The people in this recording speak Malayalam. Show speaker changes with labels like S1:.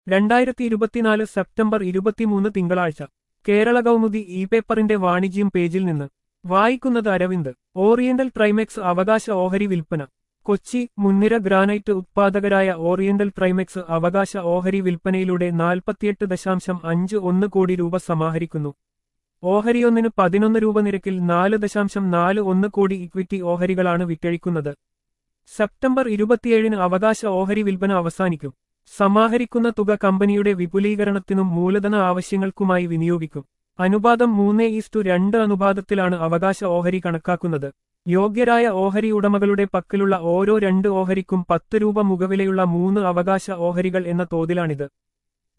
S1: രണ്ടായിരത്തി ഇരുപത്തിനാല് സെപ്റ്റംബർ ഇരുപത്തിമൂന്ന് തിങ്കളാഴ്ച കേരള കൗമുദി ഇ പേപ്പറിന്റെ വാണിജ്യം പേജിൽ നിന്ന് വായിക്കുന്നത് അരവിന്ദ് ഓറിയന്റൽ ട്രൈമെക്സ് അവകാശ ഓഹരി വിൽപ്പന കൊച്ചി മുൻനിര ഗ്രാനൈറ്റ് ഉത്പാദകരായ ഓറിയന്റൽ ട്രൈമെക്സ് അവകാശ ഓഹരി വിൽപ്പനയിലൂടെ നാൽപ്പത്തിയെട്ട് ദശാംശം അഞ്ച് ഒന്ന് കോടി രൂപ സമാഹരിക്കുന്നു ഓഹരിയൊന്നിന് പതിനൊന്ന് രൂപ നിരക്കിൽ നാല് ദശാംശം നാല് ഒന്ന് കോടി ഇക്വിറ്റി ഓഹരികളാണ് വിറ്റഴിക്കുന്നത് സെപ്റ്റംബർ ഇരുപത്തിയേഴിന് അവകാശ ഓഹരി വിൽപ്പന അവസാനിക്കും സമാഹരിക്കുന്ന തുക കമ്പനിയുടെ വിപുലീകരണത്തിനും മൂലധന ആവശ്യങ്ങൾക്കുമായി വിനിയോഗിക്കും അനുപാതം മൂന്ന് ഈസ്റ്റു രണ്ട് അനുപാതത്തിലാണ് അവകാശ ഓഹരി കണക്കാക്കുന്നത് യോഗ്യരായ ഓഹരി ഉടമകളുടെ പക്കലുള്ള ഓരോ രണ്ട് ഓഹരിക്കും പത്ത് രൂപ മുഖവിലയുള്ള മൂന്ന് അവകാശ ഓഹരികൾ എന്ന തോതിലാണിത്